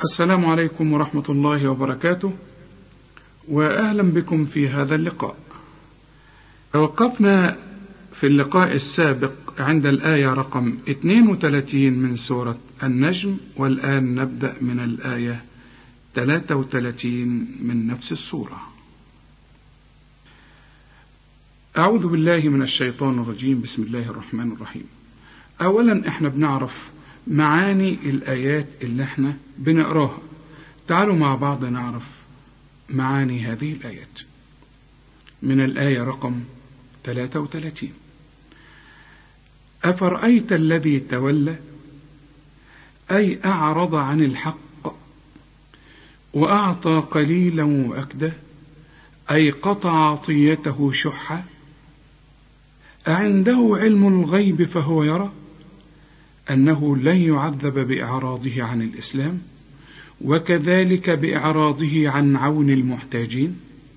السلام عليكم ورحمة الله وبركاته وأهلا بكم في هذا اللقاء توقفنا في اللقاء السابق عند الآية رقم 32 من سورة النجم والآن نبدأ من الآية 33 من نفس السورة أعوذ بالله من الشيطان الرجيم بسم الله الرحمن الرحيم أولا احنا بنعرف معاني الآيات اللي احنا بنقراها تعالوا مع بعض نعرف معاني هذه الآيات من الآية رقم 33 أفرأيت الذي تولى أي أعرض عن الحق وأعطى قليلا وأكده أي قطع عطيته شحا أعنده علم الغيب فهو يرى أنه لن يعذب بإعراضه عن الإسلام وكذلك بإعراضه عن عون المحتاجين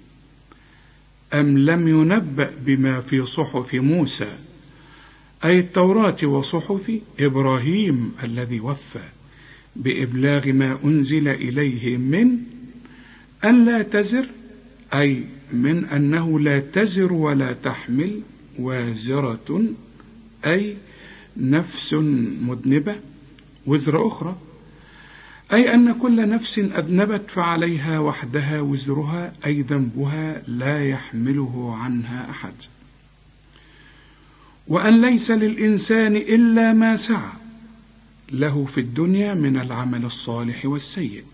أم لم ينبأ بما في صحف موسى أي التوراة وصحف إبراهيم الذي وفى بإبلاغ ما أنزل إليه من أن لا تزر أي من أنه لا تزر ولا تحمل وازرة أي نفس مذنبة وزر أخرى أي أن كل نفس أذنبت فعليها وحدها وزرها أي ذنبها لا يحمله عنها أحد وأن ليس للإنسان إلا ما سعى له في الدنيا من العمل الصالح والسيء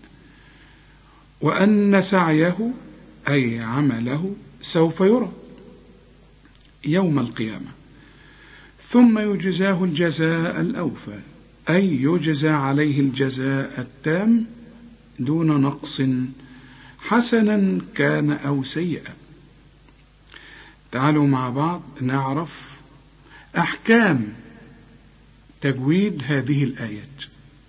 وأن سعيه أي عمله سوف يرى يوم القيامة ثم يجزاه الجزاء الأوفى أي يجزى عليه الجزاء التام دون نقص حسنا كان أو سيئا تعالوا مع بعض نعرف أحكام تجويد هذه الآيات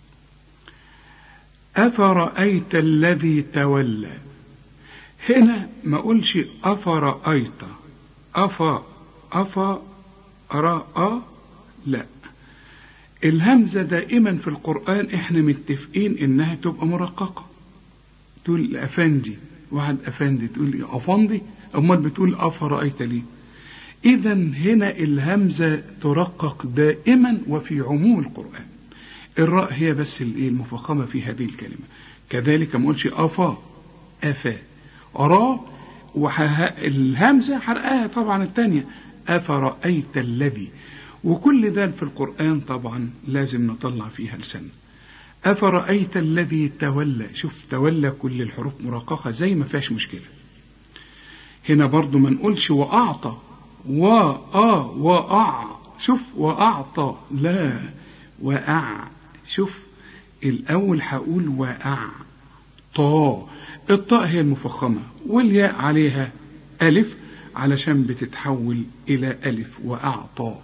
أفرأيت الذي تولى هنا ما أقولش أفرأيت أفا أفا رأى لا الهمزة دائما في القرآن احنا متفقين انها تبقى مرققة تقول أفندي واحد أفندي تقول لي أفندي أمال بتقول أفرأيت ليه إذا هنا الهمزة ترقق دائما وفي عموم القرآن الراء هي بس المفخمة في هذه الكلمة كذلك ما قلش أفا أفا را والهمزة حرقها طبعا الثانية أفرأيت الذي وكل ذلك في القرآن طبعا لازم نطلع فيها لسان أفرأيت الذي تولى شوف تولى كل الحروف مرققة زي ما فيهاش مشكلة هنا برضو ما نقولش وأعطى وآ وأع شوف وأعطى لا وأع شوف الأول هقول وأع طا الطاء هي المفخمة والياء عليها ألف علشان بتتحول إلى ألف وأعطى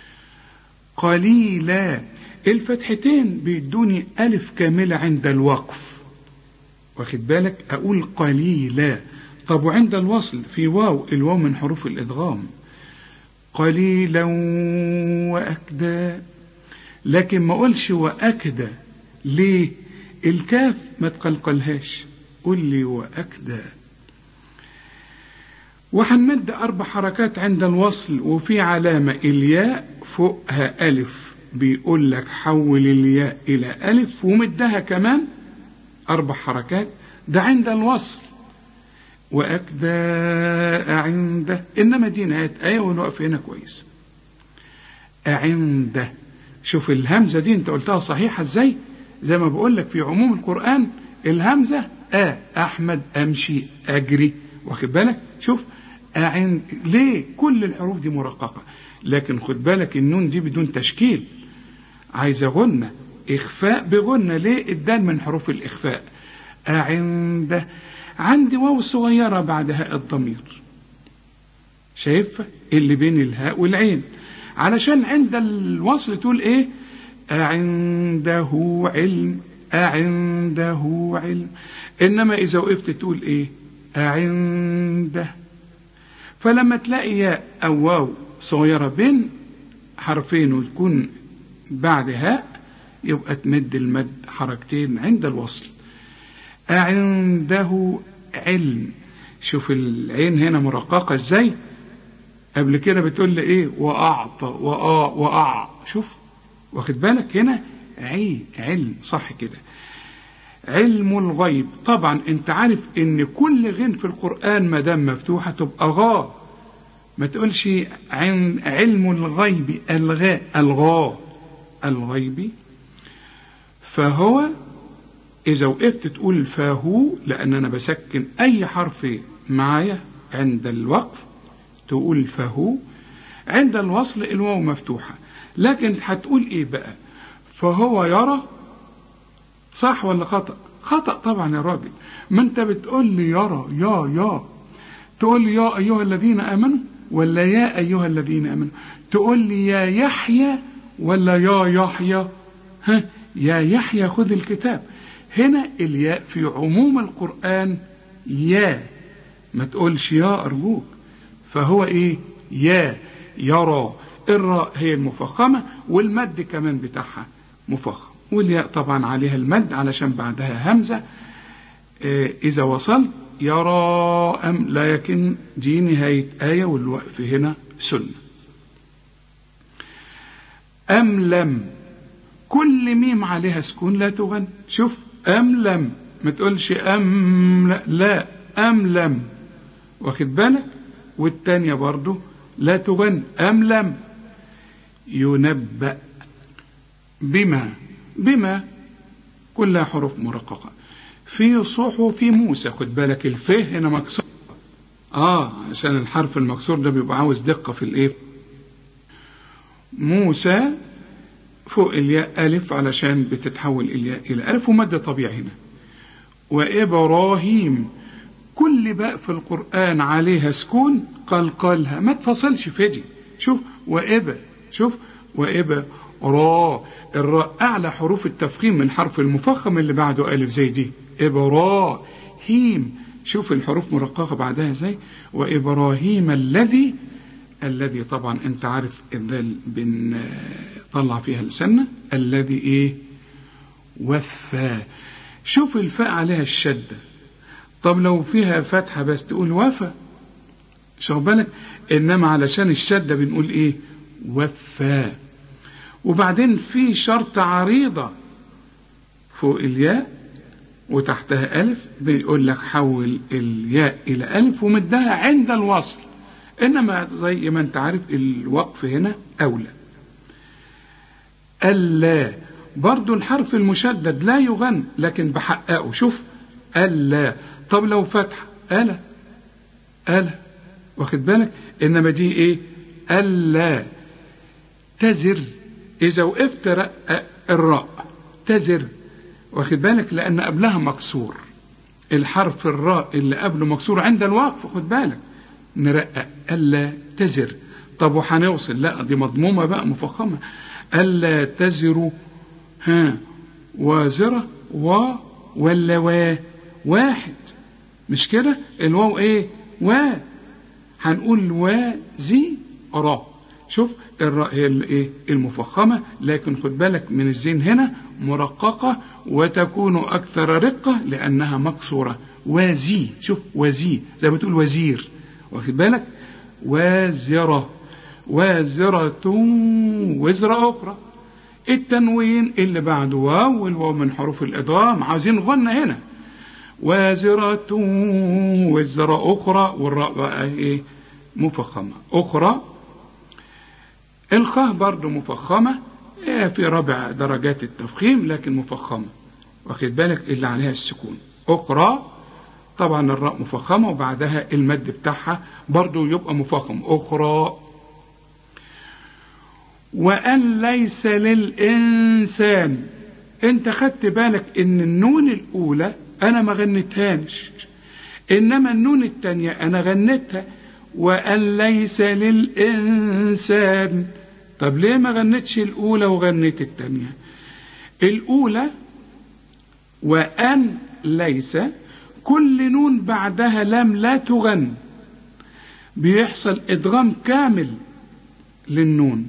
قليلا الفتحتين بيدوني ألف كاملة عند الوقف واخد بالك أقول قليلا طب وعند الوصل في واو الواو من حروف الإدغام قليلا وأكدا لكن ما أقولش وأكدا ليه الكاف ما تقلقلهاش قل لي وأكدا وهنمد أربع حركات عند الوصل وفي علامة الياء فوقها ألف بيقول لك حول الياء إلى ألف ومدها كمان أربع حركات ده عند الوصل وأكدا أعنده إنما دي نهاية آية ونقف هنا كويس أعنده شوف الهمزة دي أنت قلتها صحيحة إزاي زي ما بقول لك في عموم القرآن الهمزة آ أحمد أمشي أجري واخد بالك شوف أعن ليه كل الحروف دي مرققة لكن خد بالك النون دي بدون تشكيل عايزة غنة إخفاء بغنة ليه الدال من حروف الإخفاء أعند عندي واو صغيرة بعدها الضمير شايف اللي بين الهاء والعين علشان عند الوصل تقول ايه أعنده علم أعنده علم إنما إذا وقفت تقول إيه أعنده فلما تلاقي ياء أو واو صغيرة بين حرفين وتكون بعد هاء يبقى تمد المد حركتين عند الوصل أعنده علم شوف العين هنا مرققة ازاي قبل كده بتقول لي ايه وأعطى وآ وأع شوف واخد بالك هنا عين علم صح كده علم الغيب طبعا انت عارف ان كل غين في القرآن ما دام مفتوحة تبقى غا ما تقولش عن علم الغيب الغاء الغاء الغيب فهو إذا وقفت تقول فهو لأن أنا بسكن أي حرف معايا عند الوقف تقول فهو عند الوصل الواو مفتوحة لكن هتقول إيه بقى فهو يرى صح ولا خطأ خطأ طبعا يا راجل ما أنت بتقول لي يرى يا يا تقول لي يا أيها الذين آمنوا ولا يا أيها الذين آمنوا تقول لي يا يحيى ولا يا يحيى ها يا يحيى خذ الكتاب هنا الياء في عموم القرآن يا ما تقولش يا أرجوك فهو إيه يا يرى الراء هي المفخمة والمد كمان بتاعها مفخم والياء طبعا عليها المد علشان بعدها همزة إيه إذا وصلت يرى أم لكن دي نهاية آية والوقف هنا سنة أم لم كل ميم عليها سكون لا تغن شوف أم لم ما تقولش أم لا, لا أم لم واخد بالك والتانية برضو لا تغن أم لم ينبأ بما بما كلها حروف مرققة في صحف موسى خد بالك الفه هنا مكسور اه عشان الحرف المكسور ده بيبقى عاوز دقة في الايه موسى فوق الياء ألف علشان بتتحول الياء إلى ألف ومد طبيعي هنا وإبراهيم كل باء في القرآن عليها سكون قلقلها ما تفصلش فدي شوف وإبا شوف وإبا را الراء أعلى حروف التفخيم من حرف المفخم اللي بعده ألف زي دي إبراهيم شوف الحروف مرققة بعدها زي وإبراهيم الذي الذي طبعا انت عارف الذال بنطلع فيها لسنة الذي ايه وفى شوف الفاء عليها الشدة طب لو فيها فتحة بس تقول وفى شوف بالك انما علشان الشدة بنقول ايه وفى وبعدين في شرط عريضة فوق الياء وتحتها ألف بيقول لك حول الياء إلى ألف ومدها عند الوصل إنما زي ما أنت عارف الوقف هنا أولى ألا برضو الحرف المشدد لا يغن لكن بحققه شوف ألا طب لو فتح ألا ألا واخد بالك إنما دي إيه ألا تزر إذا وقفت رق الراء تزر واخد بالك لأن قبلها مكسور الحرف الراء اللي قبله مكسور عند الوقف خد بالك نرقق ألا تزر طب وهنوصل لا دي مضمومة بقى مفخمة ألا تزر ها وازرة و ولا و واحد مش كده الواو ايه و هنقول وزي را شوف الراء هي الايه المفخمه لكن خد بالك من الزين هنا مرققه وتكون اكثر رقه لانها مكسوره وزي شوف وزي زي ما بتقول وزير واخد بالك وازره وازره وزر اخرى التنوين اللي بعده واو والواو من حروف الادغام عايزين غنى هنا وازرة وزر أخرى والراء بقى إيه مفخمة أخرى الخاء برضو مفخمة إيه في رابع درجات التفخيم لكن مفخمة واخد بالك اللي عليها السكون أخرى طبعا الراء مفخمة وبعدها المد بتاعها برضو يبقى مفخم أخرى وأن ليس للإنسان أنت خدت بالك إن النون الأولى أنا ما غنيتهاش إنما النون التانية أنا غنيتها وأن ليس للإنسان طب ليه ما غنيتش الأولى وغنيت التانية الأولى وأن ليس كل نون بعدها لم لا تغن بيحصل إدغام كامل للنون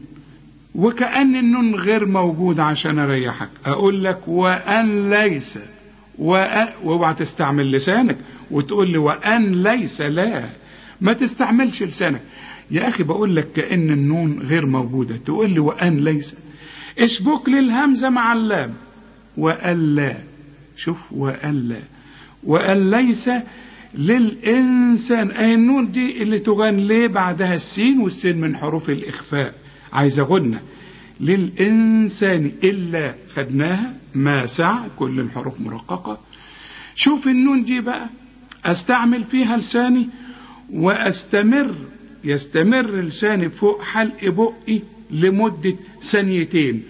وكأن النون غير موجود عشان أريحك أقول لك وأن ليس واوعى تستعمل لسانك وتقول لي وأن ليس لا ما تستعملش لسانك يا أخي بقول لك كأن النون غير موجودة تقول لي وأن ليس اشبك للهمزة مع اللام وأن لا شوف وأن لا وأن ليس للإنسان أي النون دي اللي تغن ليه بعدها السين والسين من حروف الإخفاء عايزة غنة للإنسان إلا خدناها ما سعى كل الحروف مرققة شوف النون دي بقى أستعمل فيها لساني وأستمر يستمر لساني فوق حلق بقي لمدة ثانيتين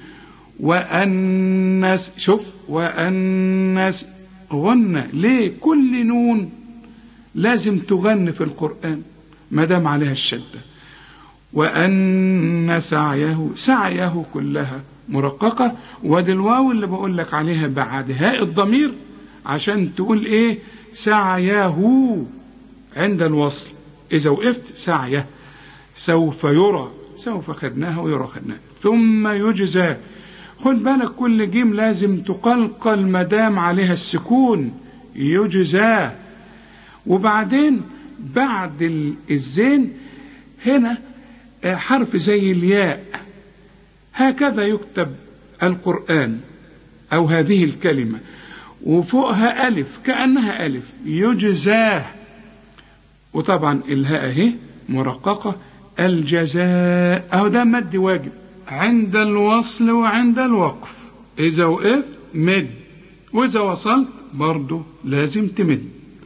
وأنس شوف وأنس غنى ليه كل نون لازم تغن في القرآن ما دام عليها الشدة وأن سعيه سعيه كلها مرققة ودي الواو اللي بقول لك عليها بعد هاء الضمير عشان تقول ايه سعيه عند الوصل إذا وقفت سعيه سوف يرى سوف خدناها ويرى خدناها ثم يجزى خد بالك كل جيم لازم تقلقل مدام عليها السكون يجزى وبعدين بعد الزين هنا حرف زي الياء هكذا يكتب القرآن أو هذه الكلمة وفوقها ألف كأنها ألف يجزاه وطبعا الهاء اهي مرققة الجزاء أهو ده مد واجب عند الوصل وعند الوقف إذا وقفت مد وإذا وصلت برضه لازم تمد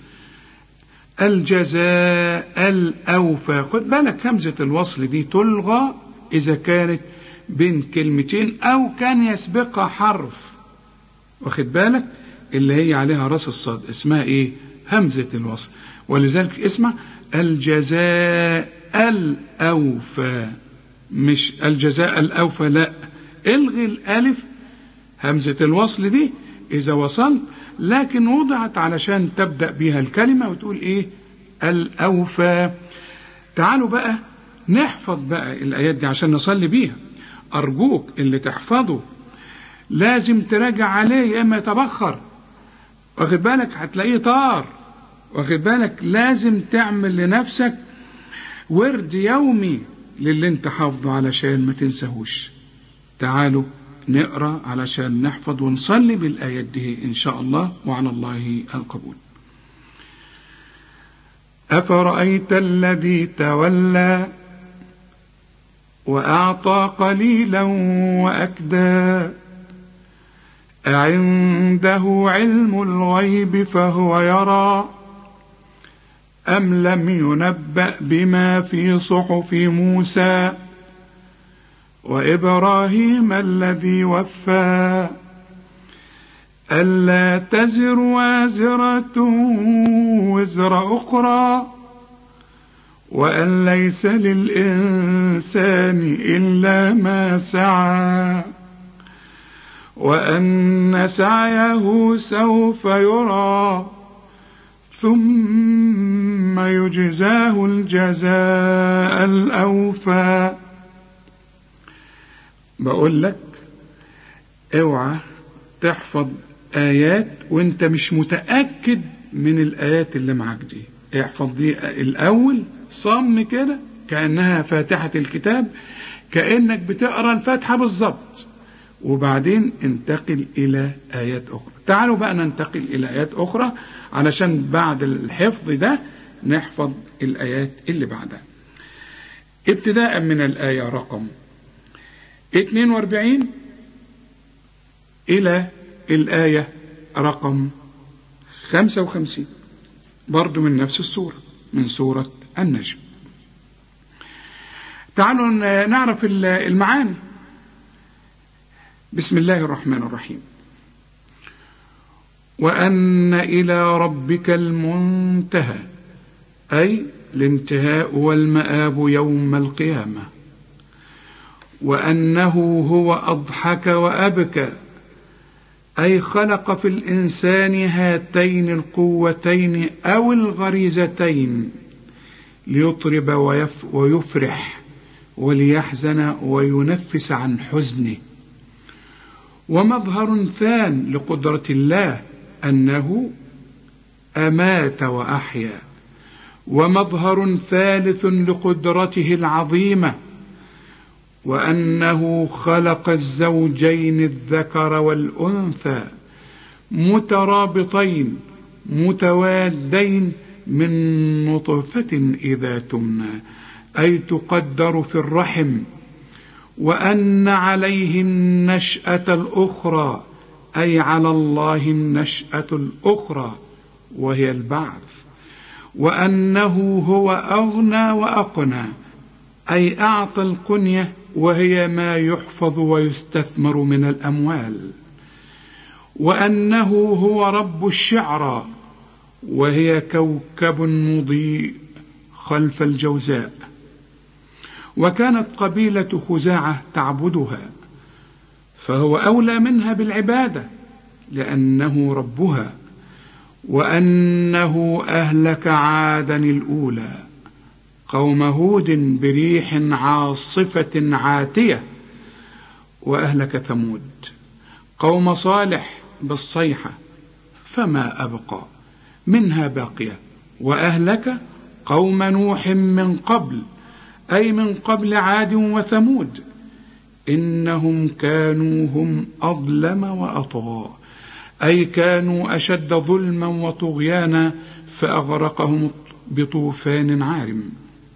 الجزاء الأوفى خد بالك همزة الوصل دي تلغى إذا كانت بين كلمتين أو كان يسبقها حرف واخد بالك اللي هي عليها راس الصاد اسمها إيه همزة الوصل ولذلك اسمع الجزاء الأوفى مش الجزاء الأوفى لا الغي الألف همزة الوصل دي إذا وصلت لكن وضعت علشان تبدأ بها الكلمة وتقول إيه الأوفى تعالوا بقى نحفظ بقى الآيات دي عشان نصلي بيها أرجوك اللي تحفظه لازم تراجع عليه يا إما يتبخر واخد بالك هتلاقيه طار واخد بالك لازم تعمل لنفسك ورد يومي للي انت حافظه علشان ما تنساهوش تعالوا نقرا علشان نحفظ ونصلي بالايات دي ان شاء الله وعلى الله القبول افرايت الذي تولى واعطى قليلا واكدى اعنده علم الغيب فهو يرى ام لم ينبا بما في صحف موسى وابراهيم الذي وفى الا تزر وازره وزر اخرى وان ليس للانسان الا ما سعى وان سعيه سوف يرى ثم يجزاه الجزاء الاوفى بقول لك اوعى تحفظ ايات وانت مش متاكد من الايات اللي معاك دي احفظ دي الاول صم كده كانها فاتحه الكتاب كانك بتقرا الفاتحه بالظبط وبعدين انتقل الى ايات اخرى تعالوا بقى ننتقل الى ايات اخرى علشان بعد الحفظ ده نحفظ الايات اللي بعدها ابتداء من الايه رقم 42 إلى الآية رقم 55 برضو من نفس السورة من سورة النجم تعالوا نعرف المعاني بسم الله الرحمن الرحيم وأن إلى ربك المنتهى أي الانتهاء والمآب يوم القيامة وانه هو اضحك وابكى اي خلق في الانسان هاتين القوتين او الغريزتين ليطرب ويف ويفرح وليحزن وينفس عن حزنه ومظهر ثان لقدره الله أنه أمات وأحيا ومظهر ثالث لقدرته العظيمة وأنه خلق الزوجين الذكر والأنثى مترابطين متوادين من نطفة إذا تمنى أي تقدر في الرحم وأن عليه النشأة الأخرى أي على الله النشأة الأخرى وهي البعث وأنه هو أغنى وأقنى أي أعطى القنية وهي ما يحفظ ويستثمر من الأموال وأنه هو رب الشعرى وهي كوكب مضيء خلف الجوزاء وكانت قبيلة خزاعة تعبدها فهو أولى منها بالعبادة لأنه ربها وأنه أهلك عادا الأولى قوم هود بريح عاصفة عاتية وأهلك ثمود قوم صالح بالصيحة فما أبقى منها باقية وأهلك قوم نوح من قبل أي من قبل عاد وثمود إنهم كانوا هم أظلم وأطغى أي كانوا أشد ظلما وطغيانا فأغرقهم بطوفان عارم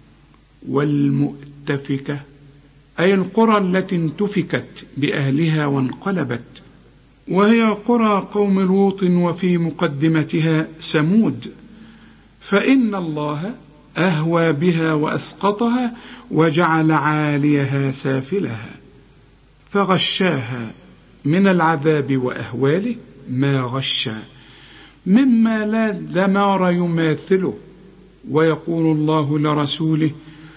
والمؤتفكة أي القرى التي انتفكت بأهلها وانقلبت وهي قرى قوم لوط وفي مقدمتها سمود فإن الله أهوى بها وأسقطها وجعل عاليها سافلها فغشاها من العذاب وأهواله ما غشا مما لا دمار يماثله ويقول الله لرسوله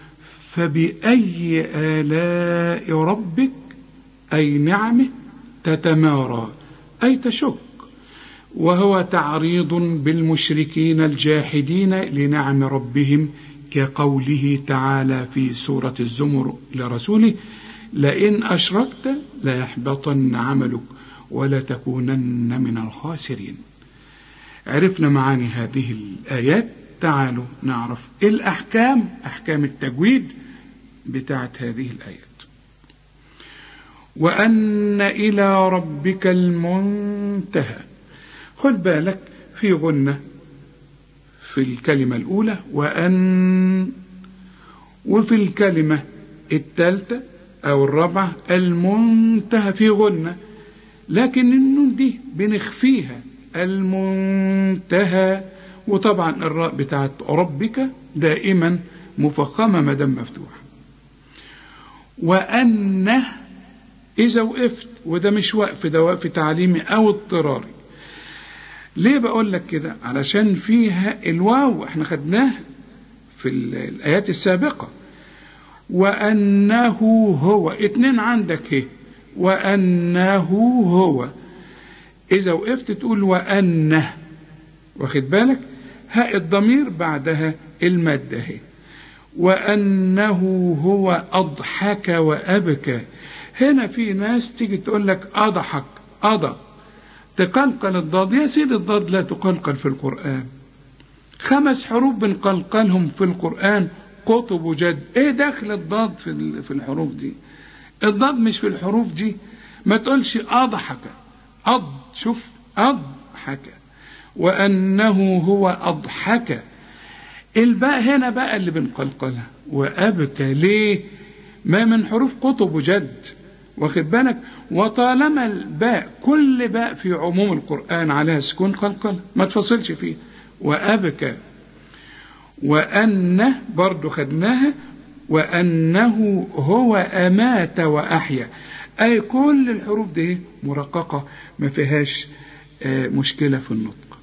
فبأي آلاء ربك أي نعمه تتمارى أي تشك وهو تعريض بالمشركين الجاحدين لنعم ربهم كقوله تعالى في سورة الزمر لرسوله لئن أشركت ليحبطن عملك ولتكونن من الخاسرين عرفنا معاني هذه الآيات تعالوا نعرف الأحكام أحكام التجويد بتاعت هذه الآيات وأن إلى ربك المنتهى خد بالك في غنة في الكلمة الأولى وأن وفي الكلمة الثالثة أو الرابعة المنتهى في غنة لكن النون دي بنخفيها المنتهى وطبعا الراء بتاعت ربك دائما مفخمة مدام مفتوحة وأنه إذا وقفت وده مش وقف ده وقف تعليمي أو اضطراري ليه بقول لك كده علشان فيها الواو احنا خدناه في الآيات السابقة وأنه هو اتنين عندك هي وأنه هو إذا وقفت تقول وأنه واخد بالك هاء الضمير بعدها المادة هي وأنه هو أضحك وأبكى هنا في ناس تيجي تقول لك أضحك أضى تقلقل الضاد يا سيدي الضاد لا تقلقل في القرآن خمس حروف بنقلقلهم في القرآن قطب جد ايه دخل الضاد في في الحروف دي الضاد مش في الحروف دي ما تقولش أضحك أض شوف أضحك وأنه هو أضحك الباء هنا بقى اللي بنقلقلها وأبكى ليه ما من حروف قطب جد واخد بالك وطالما الباء كل باء في عموم القرآن عليها سكون قلقل ما تفصلش فيه وأبكى وأنه برضو خدناها وأنه هو أمات وأحيا أي كل الحروف دي مرققة ما فيهاش مشكلة في النطق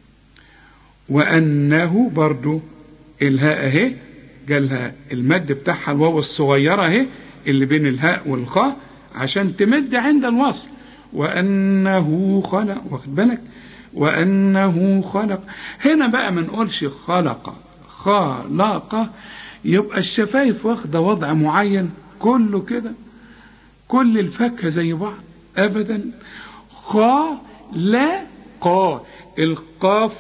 وأنه برضو الهاء اهي جالها المد بتاعها الواو الصغيرة اهي اللي بين الهاء والخاء عشان تمد عند الوصل وأنه خلق واخد بالك وأنه خلق هنا بقى ما نقولش خلق خلق يبقى الشفايف واخدة وضع معين كله كده كل الفاكهة زي بعض أبدا خا لا قا القاف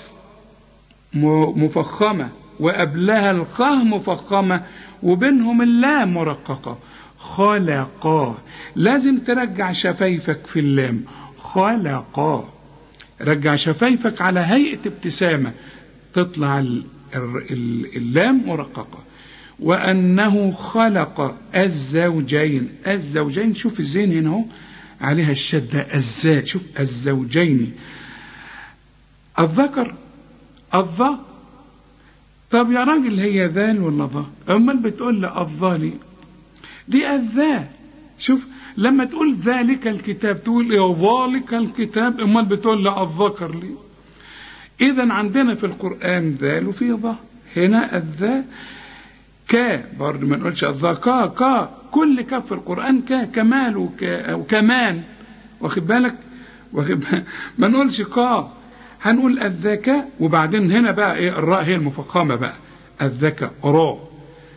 مفخمة وقبلها الخاء مفخمة وبينهم اللام مرققة خلقا لازم ترجع شفايفك في اللام خلقا رجع شفايفك على هيئة ابتسامة تطلع اللام مرققة وأنه خلق الزوجين الزوجين شوف الزين هنا اهو عليها الشدة الزاء شوف الزوجين الذكر الظا طب يا راجل هي ذال ولا ظا امال بتقول لي الظا ليه دي الذا شوف لما تقول ذلك الكتاب تقول ايه ذلك الكتاب امال بتقول لي الذكر ليه اذا عندنا في القران ذال وفي ظا هنا الذا كا برضه ما نقولش الظا كا كا كل كاف في القران كا كمال وكا وكمان واخد بالك واخد ما نقولش كا هنقول الذكاء وبعدين هنا بقى ايه الراء هي المفخمه بقى الذكاء راء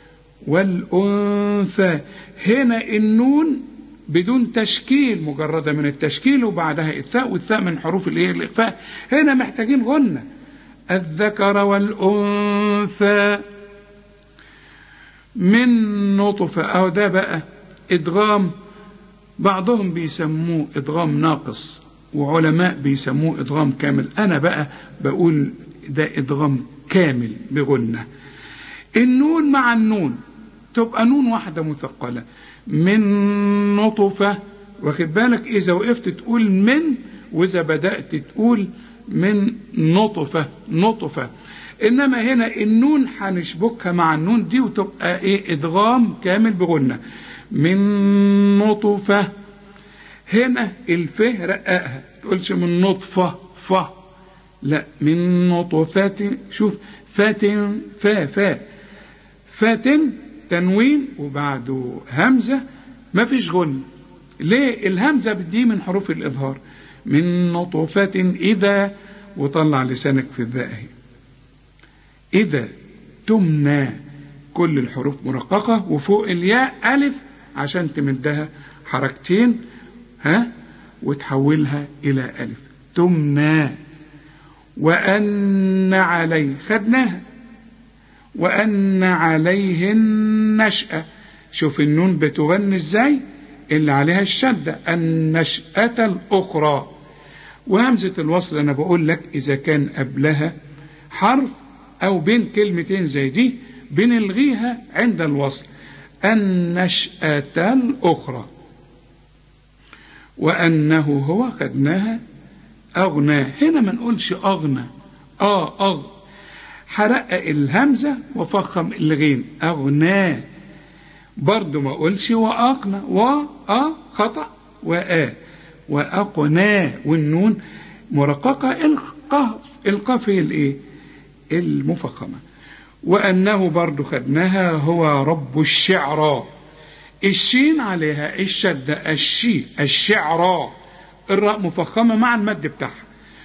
والانثى هنا النون بدون تشكيل مجردة من التشكيل وبعدها الثاء والثاء من حروف الايه الاخفاء هنا محتاجين غنة الذكر والانثى من نطفة أو ده بقى إدغام بعضهم بيسموه إدغام ناقص وعلماء بيسموه إدغام كامل أنا بقى بقول ده إدغام كامل بغنة النون مع النون تبقى نون واحدة مثقلة من نطفة واخد بالك إذا وقفت تقول من وإذا بدأت تقول من نطفة نطفة إنما هنا النون هنشبكها مع النون دي وتبقى إيه إدغام كامل بغنة من نطفة هنا الفه رققها تقولش من نطفة ف لا من نطفة شوف فاتن فا فا فاتن تنوين وبعده همزة ما فيش غن ليه الهمزة دي من حروف الإظهار من نطفة إذا وطلع لسانك في الذاء اهي إذا تمنى كل الحروف مرققة وفوق الياء ألف عشان تمدها حركتين ها وتحولها إلى ألف تمنى وأن عليه خدناها وأن عليه النشأة شوف النون بتغني ازاي اللي عليها الشدة النشأة الأخرى وهمزة الوصل أنا بقول لك إذا كان قبلها حرف أو بين كلمتين زي دي بنلغيها عند الوصل النشأة الأخرى وأنه هو خدناها أغنى هنا ما نقولش أغنى آه أغ حرقق الهمزة وفخم الغين أغنى برضو ما أقولش وأقنى و أ خطأ وآ وأقنى والنون مرققة القاف القاف هي الإيه المفخمة وأنه برضو خدناها هو رب الشعرى الشين عليها الشدة الشي الشعرى الراء مفخمة مع المد بتاعها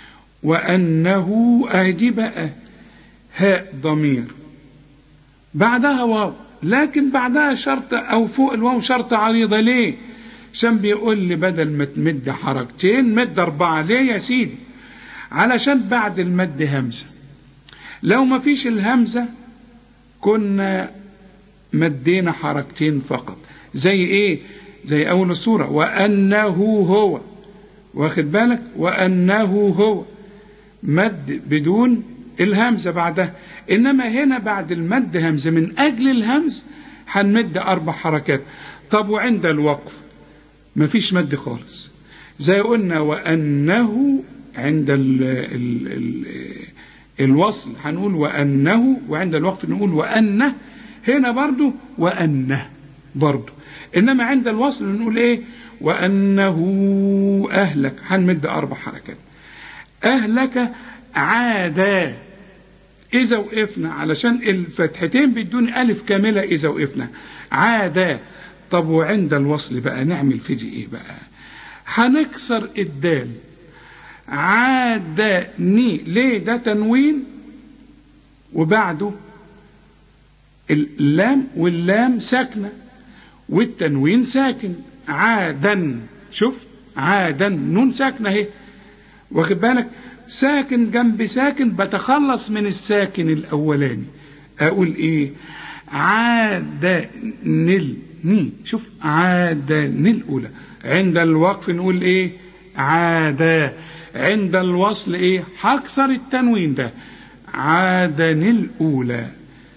وأنه أهدي بقى هاء ضمير بعدها واو لكن بعدها شرط أو فوق الواو شرط عريضة ليه عشان بيقول لي بدل ما تمد حركتين مد أربعة ليه يا سيدي علشان بعد المد همزة لو ما فيش الهمزة كنا مدينا حركتين فقط زي ايه زي اول السورة وانه هو واخد بالك وانه هو مد بدون الهمزة بعدها انما هنا بعد المد همزة من اجل الهمز هنمد اربع حركات طب وعند الوقف مفيش مد خالص زي قلنا وانه عند ال ال ال الوصل هنقول وانه وعند الوقف نقول وانه هنا برضو وانه برضو انما عند الوصل نقول ايه وانه اهلك هنمد اربع حركات اهلك عادا اذا وقفنا علشان الفتحتين بدون الف كامله اذا وقفنا عادا طب وعند الوصل بقى نعمل في دي ايه بقى هنكسر الدال عادني ليه ده تنوين وبعده اللام واللام ساكنه والتنوين ساكن عادا شوف عادا نون ساكنه اهي واخد بالك ساكن جنب ساكن بتخلص من الساكن الأولاني أقول إيه عادني شوف عادني الأولى عند الوقف نقول إيه عادا عند الوصل إيه هكسر التنوين ده عادني الأولى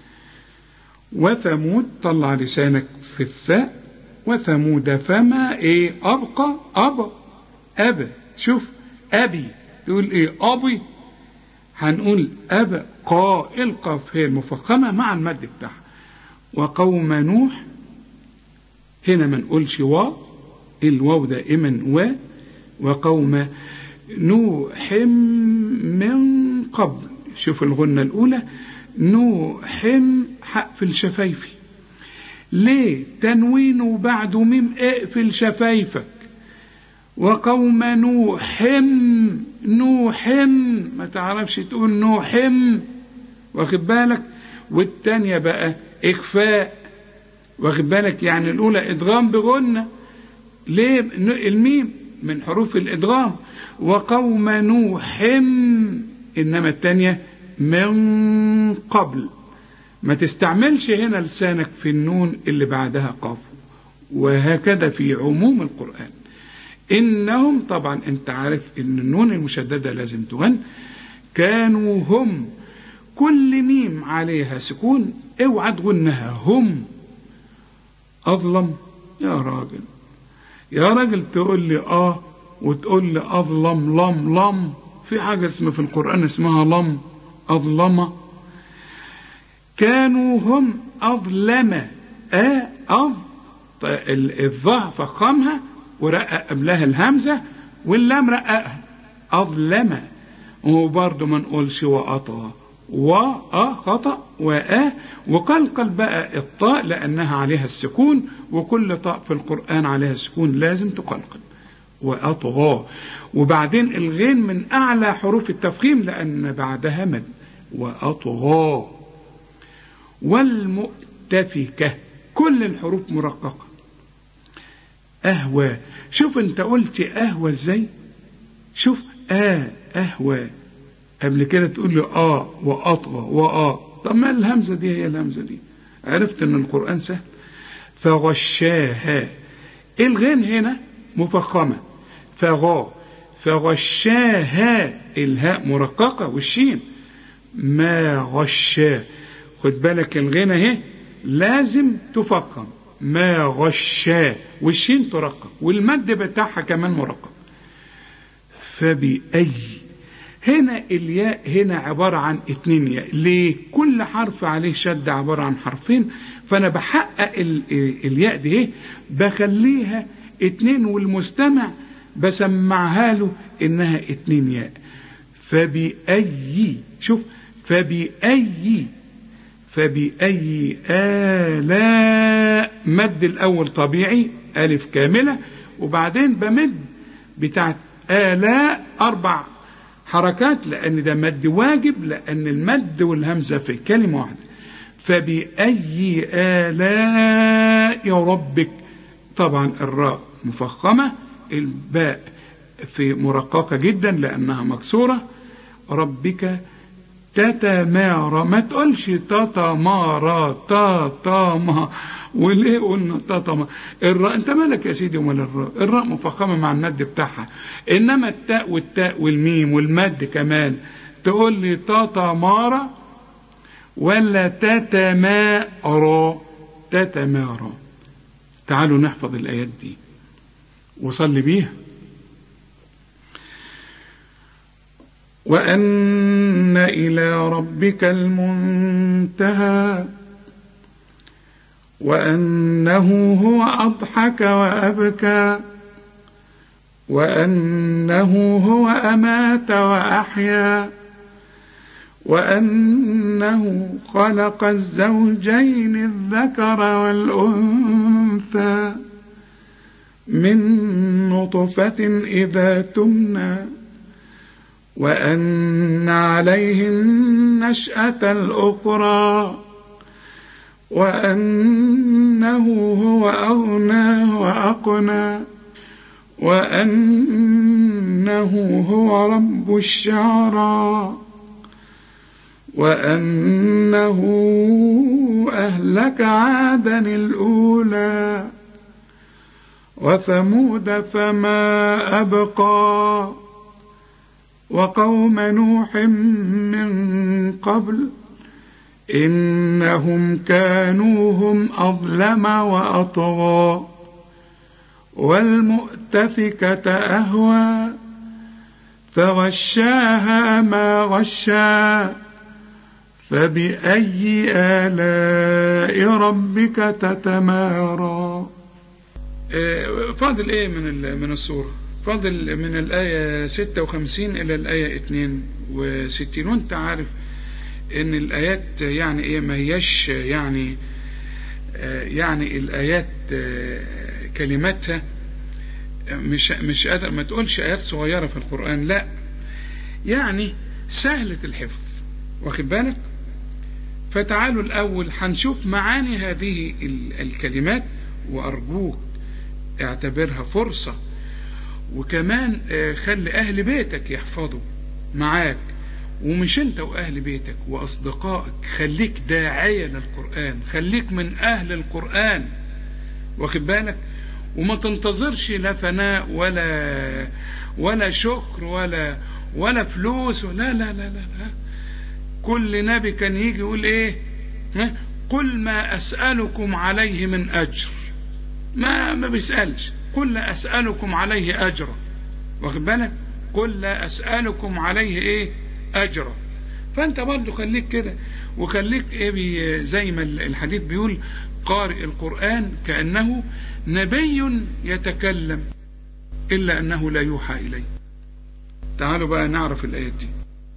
وثمود طلع لسانك في الثاء وثمود فما ايه ابقى ابا ابا شوف ابي تقول ايه ابي هنقول ابا قا القاف هي المفخمه مع المد بتاعها وقوم نوح هنا ما نقولش و الواو دائما و وقوم نوح من قبل شوف الغنة الأولى نوح حقفل شفايفي ليه تنوين وبعده ميم اقفل شفايفك وقوم نوح نوح ما تعرفش تقول نوح واخد بالك والتانية بقى إخفاء واخد بالك يعني الأولى إدغام بغنة ليه الميم من حروف الإدغام وقوم نوح إنما التانية من قبل ما تستعملش هنا لسانك في النون اللي بعدها قاف وهكذا في عموم القرآن إنهم طبعا أنت عارف إن النون المشددة لازم تغن كانوا هم كل ميم عليها سكون اوعى تغنها هم أظلم يا راجل يا راجل تقول لي آه وتقول لي أظلم لم لم في حاجة اسمها في القرآن اسمها لم أظلم كانوا هم أظلم أ أظ الظه فخمها ورقق قبلها الهمزة واللام رققها أظلم وبرضه ما نقولش وأطى وأ خطأ وأ وقلقل بقى الطاء لأنها عليها السكون وكل طاء في القرآن عليها السكون لازم تقلقل وأطغى وبعدين الغين من أعلى حروف التفخيم لأن بعدها مد وأطغى والمؤتفكة كل الحروف مرققة أهوى شوف أنت قلت أهوى إزاي شوف آه أهوى قبل كده تقول لي آه وأطغى وآه طب ما الهمزة دي هي الهمزة دي عرفت أن القرآن سهل فغشاها الغين هنا مفخمة فغا فغشاها الهاء مرققة والشين ما غشاه خد بالك الغنى اهي لازم تفخم ما غشاه والشين ترقق والمد بتاعها كمان مرقق فبأي هنا الياء هنا عبارة عن اتنين ياء ليه كل حرف عليه شد عبارة عن حرفين فأنا بحقق الياء دي ايه بخليها اتنين والمستمع بسمعها له انها اتنين ياء فبأي شوف فبأي فبأي آلاء مد الأول طبيعي ألف كاملة وبعدين بمد بتاعت آلاء أربع حركات لأن ده مد واجب لأن المد والهمزة في كلمة واحدة فبأي آلاء ربك طبعا الراء مفخمة الباء في مرققة جدا لأنها مكسورة ربك تتمارى ما تقولش تتمارى تتما وليه قلنا تتما الراء انت مالك يا سيدي ومال الراء الراء مفخمه مع المد بتاعها انما التاء والتاء والميم والمد كمان تقول لي تتمارى ولا تتمارى تتمارى تعالوا نحفظ الايات دي وصلي بيها وأن إلى ربك المنتهى وأنه هو أضحك وأبكى وأنه هو أمات وأحيا وأنه خلق الزوجين الذكر والأنثى من نطفة إذا تمنى وأن عليه النشأة الأخرى وأنه هو أغنى وأقنى وأنه هو رب الشعرى وأنه أهلك عادا الأولى وثمود فما أبقى وقوم نوح من قبل إنهم كانوا هم أظلم وأطغى والمؤتفكة أهوى فغشاها ما غشا فبأي آلاء ربك تتمارى فاضل ايه من من السورة فاضل من الآية 56 إلى الآية 62 وانت عارف ان الآيات يعني ايه ما هيش يعني يعني الآيات كلماتها مش مش قادر ما تقولش آيات صغيرة في القرآن لا يعني سهلة الحفظ واخد بالك فتعالوا الأول هنشوف معاني هذه الكلمات وأرجوك اعتبرها فرصة وكمان خلي أهل بيتك يحفظوا معاك ومش انت واهل بيتك واصدقائك خليك داعية للقرآن خليك من اهل القرآن واخد بالك وما تنتظرش لا ثناء ولا ولا شكر ولا ولا فلوس لا لا لا لا, لا. كل نبي كان يجي يقول ايه قل ما اسألكم عليه من اجر ما ما بيسألش قل لا اسألكم عليه اجرا واخد بالك قل لا اسألكم عليه ايه أجرا فأنت برضه خليك كده وخليك إيه زي ما الحديث بيقول قارئ القرآن كأنه نبي يتكلم إلا أنه لا يوحى إليه تعالوا بقى نعرف الآيات دي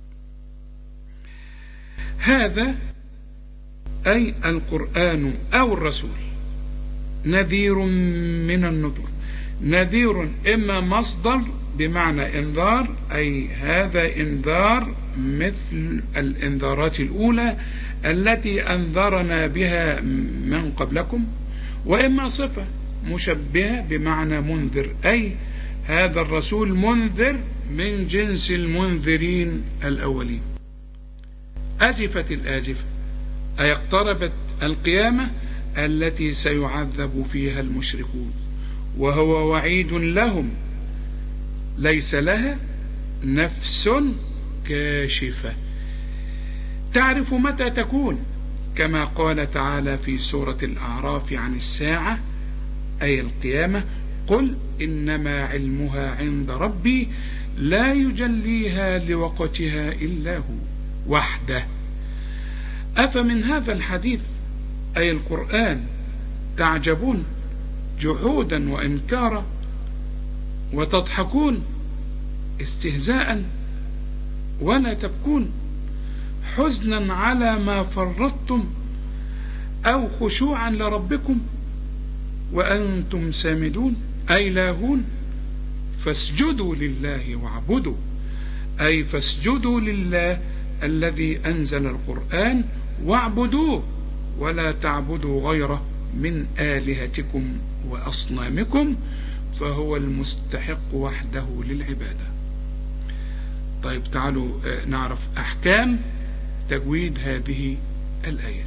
هذا أي القرآن أو الرسول نذير من النذر نذير إما مصدر بمعنى انذار أي هذا انذار مثل الانذارات الأولى التي أنذرنا بها من قبلكم وإما صفة مشبهة بمعنى منذر أي هذا الرسول منذر من جنس المنذرين الأولين أزفت الآزفة أي اقتربت القيامة التي سيعذب فيها المشركون وهو وعيد لهم ليس لها نفس كاشفة تعرف متى تكون كما قال تعالى في سورة الأعراف عن الساعة أي القيامة قل إنما علمها عند ربي لا يجليها لوقتها إلا هو وحده أفمن هذا الحديث أي القرآن تعجبون جحودا وإنكارا وتضحكون استهزاء ولا تبكون حزنا على ما فرطتم أو خشوعا لربكم وأنتم سامدون أي لاهون فاسجدوا لله واعبدوا أي فاسجدوا لله الذي أنزل القرآن واعبدوه ولا تعبدوا غيره من آلهتكم وأصنامكم فهو المستحق وحده للعبادة طيب تعالوا نعرف أحكام تجويد هذه الآيات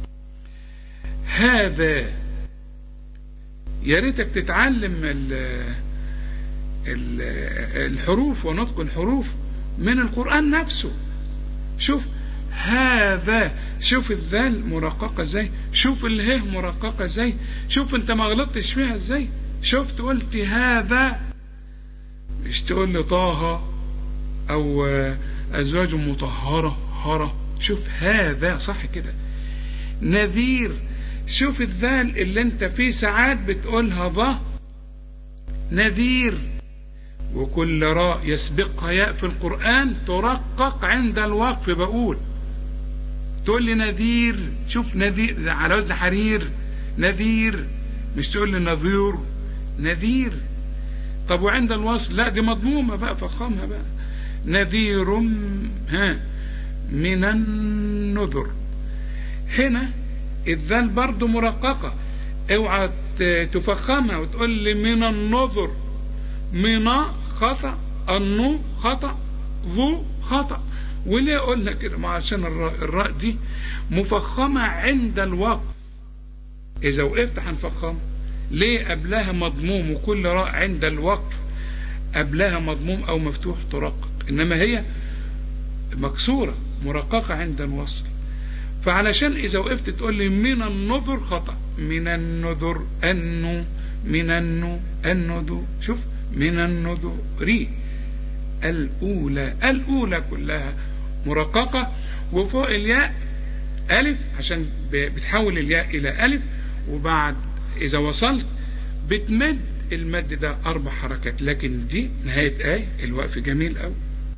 هذا يا ريتك تتعلم ال ال الحروف ونطق الحروف من القرآن نفسه شوف هذا شوف الذال مرققة ازاي شوف اله مرققة ازاي شوف انت ما غلطتش فيها ازاي شفت قلت هذا مش تقول لي طه او ازواج مطهرة هرة شوف هذا صح كده نذير شوف الذال اللي انت فيه ساعات بتقولها ظه نذير وكل راء يسبقها ياء في القرآن ترقق عند الوقف بقول تقول لي نذير شوف نذير على وزن حرير نذير مش تقول لي نذير نذير طب وعند الوصل لا دي مضمومة بقى فخامها بقى نذير ها من النذر هنا الذال برضو مرققة اوعى تفخمها وتقول لي من النذر من خطأ النو خطأ ذو خطأ وليه قلنا كده ما عشان الراء, الراء دي مفخمة عند الوقف إذا وقفت هنفخم ليه قبلها مضموم وكل راء عند الوقف قبلها مضموم أو مفتوح ترقق إنما هي مكسورة مرققة عند الوصل فعلشان إذا وقفت تقول لي من النذر خطأ من النذر أنو من النو النذو شوف من النذري الأولى الأولى كلها مرققة وفوق الياء ألف عشان بتحول الياء إلى ألف وبعد إذا وصلت بتمد المد ده أربع حركات لكن دي نهاية آية الوقف جميل أوي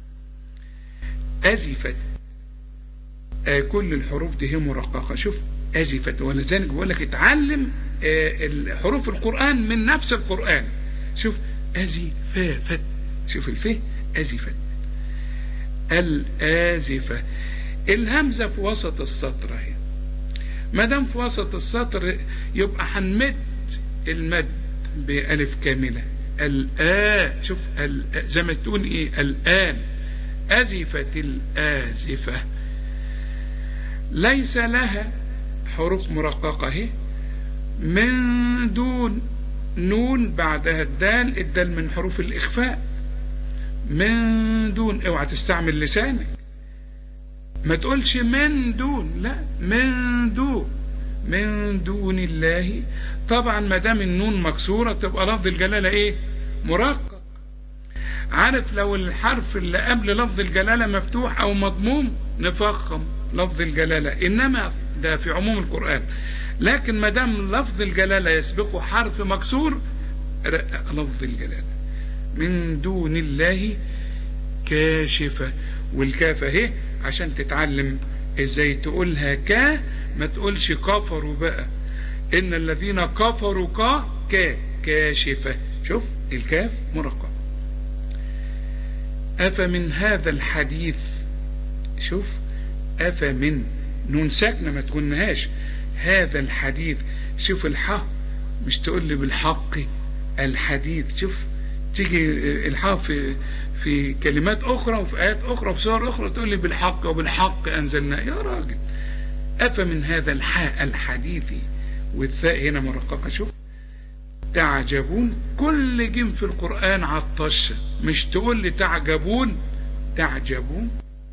أزفت آه كل الحروف دي هي مرققة شوف أزفت ولذلك بقول لك اتعلم آه حروف القرآن من نفس القرآن شوف أزفافت شوف الفه أزفت الآزفة الهمزة في وسط السطر اهي ما دام في وسط السطر يبقى هنمد المد بألف كاملة الآ شوف زي ما تقول إيه الآن أزفت الآزفة ليس لها حروف مرققة اهي من دون نون بعدها الدال الدال من حروف الإخفاء من دون اوعى تستعمل لسانك ما تقولش من دون لا من دون من دون الله طبعا ما دام النون مكسورة تبقى لفظ الجلالة ايه مرقق عارف لو الحرف اللي قبل لفظ الجلالة مفتوح او مضموم نفخم لفظ الجلالة انما ده في عموم القرآن لكن ما دام لفظ الجلالة يسبقه حرف مكسور لفظ الجلالة من دون الله كاشفة والكاف اهي عشان تتعلم ازاي تقولها كا ما تقولش كفروا بقى ان الذين كفروا كا كا كاشفة شوف الكاف مرقم أفمن هذا الحديث شوف أفمن نون ساكنة ما تقولناهاش هذا الحديث شوف الحق مش تقول لي بالحق الحديث شوف تيجي الحق في في كلمات أخرى وفي آيات أخرى وفي سور أخرى تقول لي بالحق وبالحق أنزلنا يا راجل أفمن هذا الحاء الحديث والثاء هنا مرققة شوف تعجبون كل جيم في القرآن عطشة مش تقول لي تعجبون تعجبون